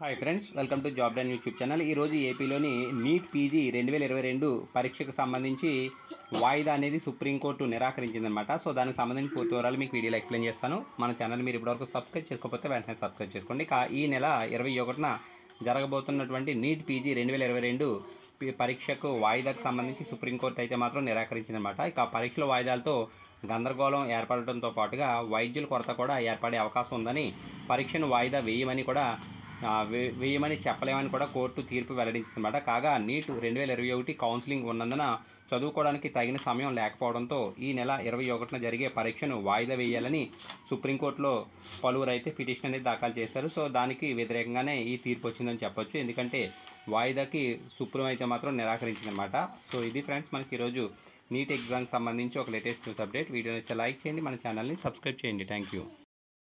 hi friends welcome to job dawn YouTube channel ఈరోజు ఏపీలోని NEET PG రెండు వేల ఇరవై రెండు పరీక్షకు సంబంధించి వాయిదా అనేది సుప్రీంకోర్టు నిరాకరించిందనమాట సో దానికి సంబంధించి పూర్తి వివరాలు మీకు వీడియోలో ఎక్స్ప్లెయిన్ చేస్తాను మన ఛానల్ మీరు ఇప్పటివరకు సబ్స్క్రైబ్ చేసుకోకపోతే వెంటనే సబ్స్క్రైబ్ చేసుకోండి ఇక ఈ నెల ఇరవై ఒకటిన జరగబోతున్నటువంటి నీట్ పీజీ రెండు వేల ఇరవై రెండు పి- పరీక్షకు వాయిదాకు సంబంధించి సుప్రీంకోర్టు అయితే మాత్రం నిరాకరించిందనమాట ఇక పరీక్షల వాయిదాలతో గందరగోళం ఏర్పడటంతో పాటుగా వైద్యుల కొరత కూడా ఏర్పడే అవకాశం ఉందని పరీక్షను వాయిదా వేయమని కూడా ఆ, వే- వేయమని చెప్పలేమని కూడా కోర్టు తీర్పు వెల్లడించిందన్నమాట కాగా నీట్ రెండు వేల ఇరవై ఒకటి కౌన్సిలింగ్ ఉన్నందున చదువుకోవడానికి తగిన సమయం లేకపోవడంతో ఈ నెల ఇరవై ఒకటిన జరిగే పరీక్షను వాయిదా వేయాలని సుప్రీంకోర్టులో పలువురు అయితే పిటిషన్ అనేది దాఖలు చేశారు సో దానికి వ్యతిరేకంగానే ఈ తీర్పు వచ్చిందని చెప్పొచ్చు ఎందుకంటే వాయిదాకి సుప్రీం అయితే మాత్రం నిరాకరించిందనమాట సో ఇది ఫ్రెండ్స్ మనకి ఈరోజు నీట్ ఎగ్జామ్కి సంబంధించి ఒక లేటెస్ట్ న్యూస్ అప్డేట్ వీడియో నచ్చితే లైక్ చేయండి మన ఛానల్ని సబ్స్క్రైబ్ చేయండి థ్యాంక్ యూ